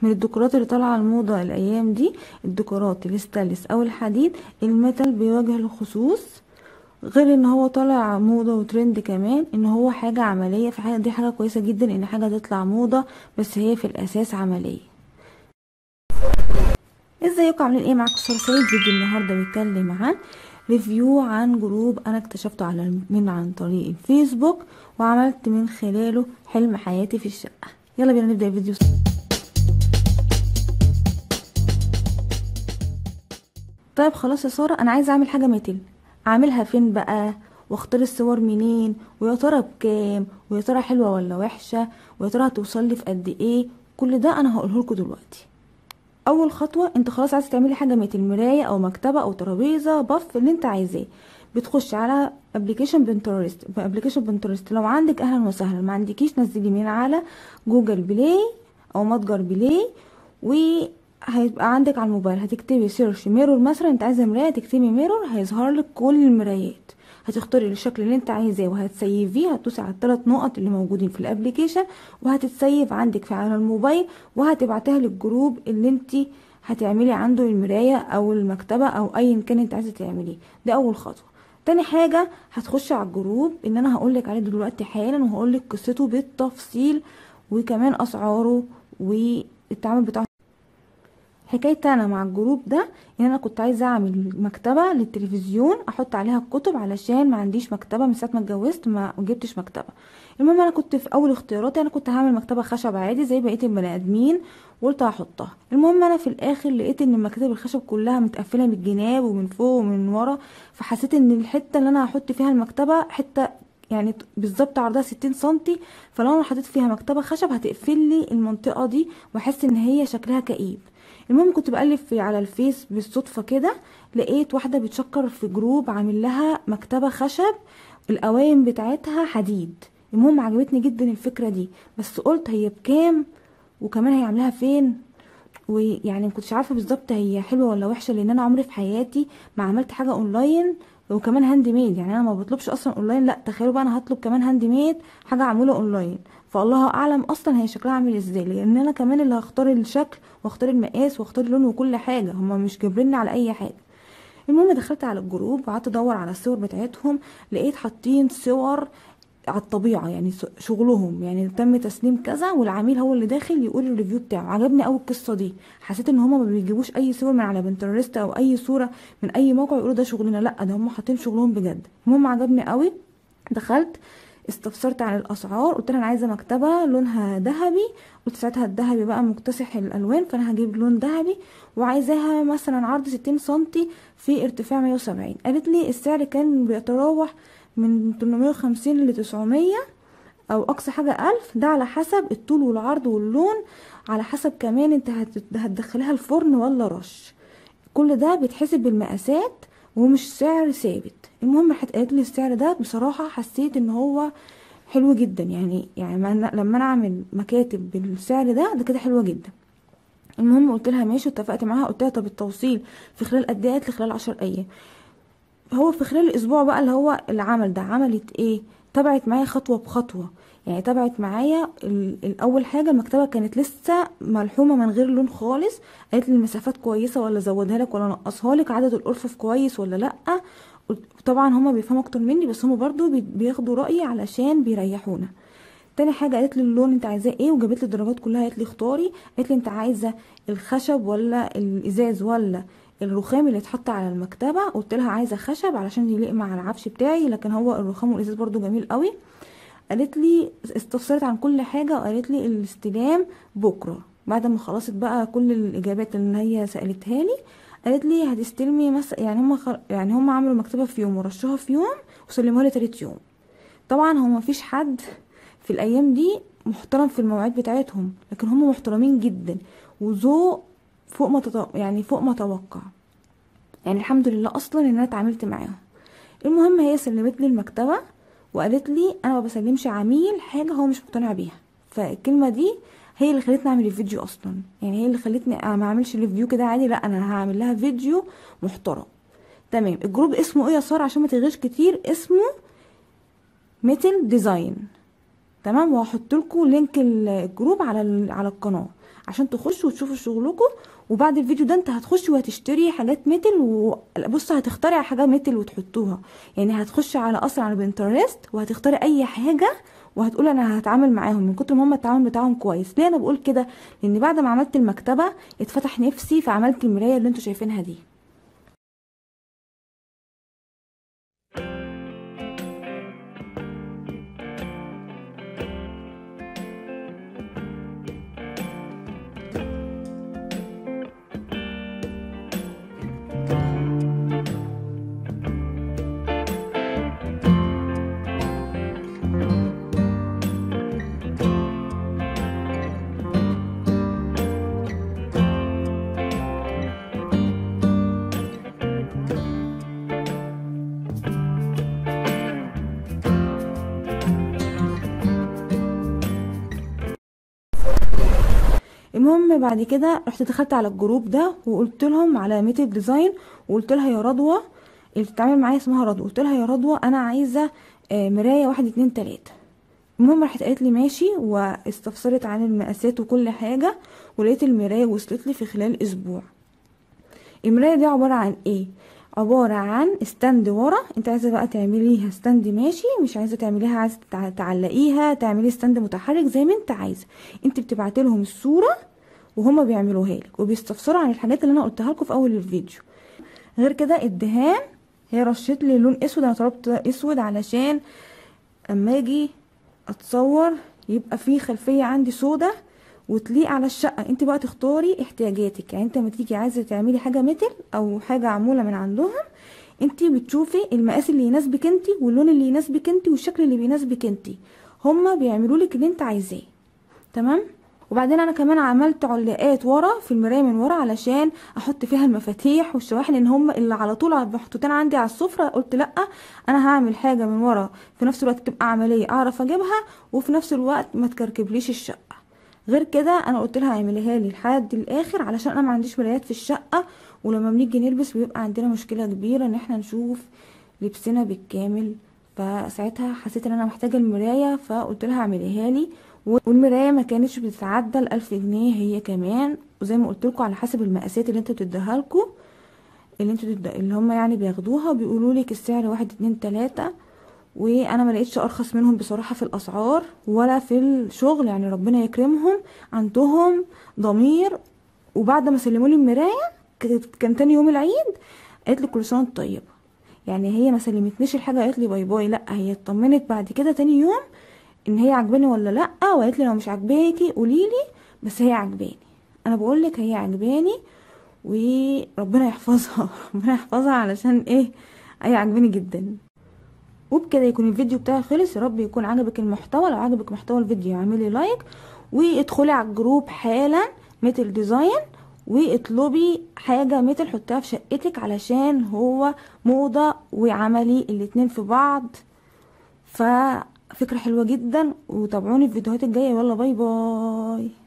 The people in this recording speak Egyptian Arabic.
من الديكورات اللي طالعه الموضه الايام دي الديكورات الستانلس او الحديد الميتال بوجه الخصوص غير ان هو طالع موضة وترند كمان ان هو حاجة عملية في حاجة دي حاجة كويسة جدا ان حاجة تطلع موضة بس هي في الاساس عملية ازيكم عاملين ايه معاكم ساره سيد فيديو النهارده بيتكلم عن ريفيو عن جروب انا اكتشفته على من عن طريق الفيسبوك وعملت من خلاله حلم حياتي في الشقه يلا بينا نبدا الفيديو طيب خلاص يا ساره انا عايزه اعمل حاجه مثل اعملها فين بقى واختار الصور منين ويا ترى بكام ويا ترى حلوه ولا وحشه ويا ترى هتوصل لي في قد ايه كل ده انا هقوله لكم دلوقتي اول خطوه انت خلاص عايزه تعملي حاجه مثل مرايه او مكتبه او ترابيزه بف اللي انت عايزاه بتخش على ابلكيشن بنترست ابلكيشن بنترست لو عندك اهلا وسهلا ما عندكيش نزلي من على جوجل بلاي او متجر بلاي وهيبقى عندك على الموبايل هتكتبي سيرش ميرور مثلا انت عايزه مرايه تكتبي ميرور هيظهر لك كل المرايات هتختاري الشكل اللي انت عايزاه وهتسيفيه هتدوسي على الثلاث نقط اللي موجودين في الابليكيشن وهتتسيف عندك في على الموبايل وهتبعتها للجروب اللي انت هتعملي عنده المرايه او المكتبه او ايا كان انت عايزه تعمليه ده اول خطوه تاني حاجه هتخش على الجروب ان انا هقولك عليه دلوقتي حالا وهقولك قصته بالتفصيل وكمان اسعاره والتعامل بتاعه حكايتي انا مع الجروب ده ان انا كنت عايزه اعمل مكتبه للتلفزيون احط عليها الكتب علشان ما عنديش مكتبه من ساعه ما اتجوزت ما جبتش مكتبه المهم انا كنت في اول اختياراتي انا كنت هعمل مكتبه خشب عادي زي بقيه البني ادمين وقلت هحطها المهم انا في الاخر لقيت ان المكاتب الخشب كلها متقفله من الجناب ومن فوق ومن ورا فحسيت ان الحته اللي انا هحط فيها المكتبه حته يعني بالظبط عرضها ستين سنتي فلو انا حطيت فيها مكتبه خشب هتقفل لي المنطقه دي واحس ان هي شكلها كئيب المهم كنت بقلب في على الفيس بالصدفه كده لقيت واحده بتشكر في جروب عامل لها مكتبه خشب القوايم بتاعتها حديد المهم عجبتني جدا الفكره دي بس قلت هي بكام وكمان هي عاملاها فين ويعني مكنتش عارفه بالظبط هي حلوه ولا وحشه لان انا عمري في حياتي ما عملت حاجه اونلاين وكمان هاند ميد يعني انا ما بطلبش اصلا اونلاين لا تخيلوا بقى انا هطلب كمان هاند ميد حاجه معموله اونلاين فالله اعلم اصلا هي شكلها عامل ازاي لان انا كمان اللي هختار الشكل واختار المقاس واختار اللون وكل حاجه هما مش جابريني على اي حاجه المهم دخلت على الجروب وقعدت ادور على الصور بتاعتهم لقيت حاطين صور على الطبيعه يعني شغلهم يعني تم تسليم كذا والعميل هو اللي داخل يقول الريفيو بتاعه عجبني قوي القصه دي حسيت ان هما ما بيجيبوش اي صور من على بنترست او اي صوره من اي موقع يقولوا ده شغلنا لا ده هما حاطين شغلهم بجد المهم عجبني قوي دخلت استفسرت عن الاسعار قلت لها انا عايزه مكتبه لونها ذهبي قلت ساعتها الذهبي بقى مكتسح الالوان فانا هجيب لون ذهبي وعايزاها مثلا عرض 60 سنتي في ارتفاع 170 قالت لي السعر كان بيتراوح من 850 ل 900 او اقصى حاجه 1000 ده على حسب الطول والعرض واللون على حسب كمان انت هتدخلها الفرن ولا رش كل ده بيتحسب بالمقاسات ومش سعر ثابت المهم راحت قالت لي السعر ده بصراحه حسيت ان هو حلو جدا يعني يعني لما انا اعمل مكاتب بالسعر ده ده كده حلوه جدا المهم قلت لها ماشي واتفقت معاها قلت لها طب التوصيل في خلال قد ايه قالت لي خلال 10 ايام هو في خلال الاسبوع بقى اللي هو العمل ده عملت ايه تبعت معايا خطوه بخطوه يعني تبعت معايا الاول حاجه المكتبه كانت لسه ملحومه من غير لون خالص قالت لي المسافات كويسه ولا زودها لك ولا نقصها لك عدد الارفف كويس ولا لا طبعا هما بيفهموا اكتر مني بس هما برضو بياخدوا رايي علشان بيريحونا تاني حاجه قالت لي اللون انت عايزاه ايه وجابت لي الدرجات كلها قالت لي اختاري قالت لي انت عايزه الخشب ولا الازاز ولا الرخام اللي اتحط على المكتبه قلت لها عايزه خشب علشان يليق مع العفش بتاعي لكن هو الرخام والازاز برضو جميل قوي قالت لي استفسرت عن كل حاجه وقالت لي الاستلام بكره بعد ما خلصت بقى كل الاجابات اللي هي سالتها لي قالت لي هتستلمي مثلا يعني هم خل... يعني هم عملوا مكتبه في يوم ورشوها في يوم وسلموها لي تالت يوم طبعا هو مفيش حد في الايام دي محترم في المواعيد بتاعتهم لكن هم محترمين جدا وذوق فوق ما تط... يعني فوق ما اتوقع يعني الحمد لله اصلا ان انا اتعاملت معاهم المهم هي سلمت لي المكتبه وقالت لي انا ما بسلمش عميل حاجه هو مش مقتنع بيها فالكلمه دي هي اللي خلتني اعمل الفيديو اصلا يعني هي اللي خلتني ما اعملش الريفيو كده عادي لا انا هعمل لها فيديو محترم تمام الجروب اسمه ايه يا ساره عشان ما تغيش كتير اسمه ميتل ديزاين تمام وهحط لكم لينك الجروب على على القناه عشان تخشوا وتشوفوا شغلكم وبعد الفيديو ده انت هتخش وهتشتري حاجات ميتل وبص هتخترع حاجه ميتل وتحطوها يعني هتخش على اصلا على بنترست وهتختاري اي حاجه وهتقول انا هتعامل معاهم من كتر ما هم التعامل بتاعهم كويس ليه انا بقول كده لان بعد ما عملت المكتبه اتفتح نفسي فعملت المرايه اللي انتوا شايفينها دي المهم بعد كده رحت دخلت على الجروب ده وقلت لهم على ميتد ديزاين وقلت لها يا رضوى اللي بتتعامل معايا اسمها رضوى قلت لها يا رضوى انا عايزه آه، مرايه واحد اتنين تلاته المهم راحت قالت لي ماشي واستفسرت عن المقاسات وكل حاجه ولقيت المرايه وصلت لي في خلال اسبوع المرايه دي عباره عن ايه عبارة عن استند ورا انت عايزة بقى تعمليها استند ماشي مش عايزة تعمليها عايزة تع- تعلقيها تعملي استند متحرك زي ما انت عايزة انت بتبعتي لهم الصورة وهما بيعملوها لك وبيستفسروا عن الحاجات اللي انا قلتها لكم في اول الفيديو غير كده الدهان هي رشت لي لون اسود انا طلبت اسود علشان اما اجي اتصور يبقى في خلفية عندي سودة وتليق على الشقة انت بقى تختاري احتياجاتك يعني انت لما تيجي عايزة تعملي حاجة متل او حاجة معمولة من عندهم انت بتشوفي المقاس اللي يناسبك انت واللون اللي يناسبك انت والشكل اللي بيناسبك انت هما بيعملوا لك اللي انت عايزاه تمام وبعدين انا كمان عملت علاقات ورا في المرايه من ورا علشان احط فيها المفاتيح والشواحن ان هم اللي على طول محطوطين عندي على السفره قلت لا انا هعمل حاجه من ورا في نفس الوقت تبقى عمليه اعرف اجيبها وفي نفس الوقت ما تكركبليش الشقه غير كده انا قلت لها اعمليها لي لحد الاخر علشان انا ما عنديش مرايات في الشقه ولما بنيجي نلبس بيبقى عندنا مشكله كبيره ان احنا نشوف لبسنا بالكامل فساعتها حسيت ان انا محتاجه المرايه فقلت لها اعمليها لي والمرايه ما كانتش بتتعدى الالف جنيه هي كمان وزي ما قلت لكم على حسب المقاسات اللي انتوا بتديها لكم اللي انتوا تد... اللي هم يعني بياخدوها بيقولوا لك السعر واحد اتنين تلاته وانا ما لقيتش ارخص منهم بصراحه في الاسعار ولا في الشغل يعني ربنا يكرمهم عندهم ضمير وبعد ما سلموا لي المرايه كانت- كان تاني يوم العيد قالت لي كل سنه وانت طيبه يعني هي ما سلمتنيش الحاجه قالت لي باي باي لا هي اطمنت بعد كده تاني يوم ان هي عجباني ولا لا وقالت لي لو مش عجباكي قولي لي بس هي عجباني انا بقول لك هي عجباني وربنا يحفظها ربنا يحفظها علشان ايه هي عجباني جدا وبكده يكون الفيديو بتاعي خلص يا رب يكون عجبك المحتوى لو عجبك محتوى الفيديو اعملي لايك وادخلي على الجروب حالا ميتل ديزاين واطلبي حاجة ميتل حطيها في شقتك علشان هو موضة وعملي الاتنين في بعض ففكرة حلوة جدا وتابعوني في الفيديوهات الجاية يلا باي باي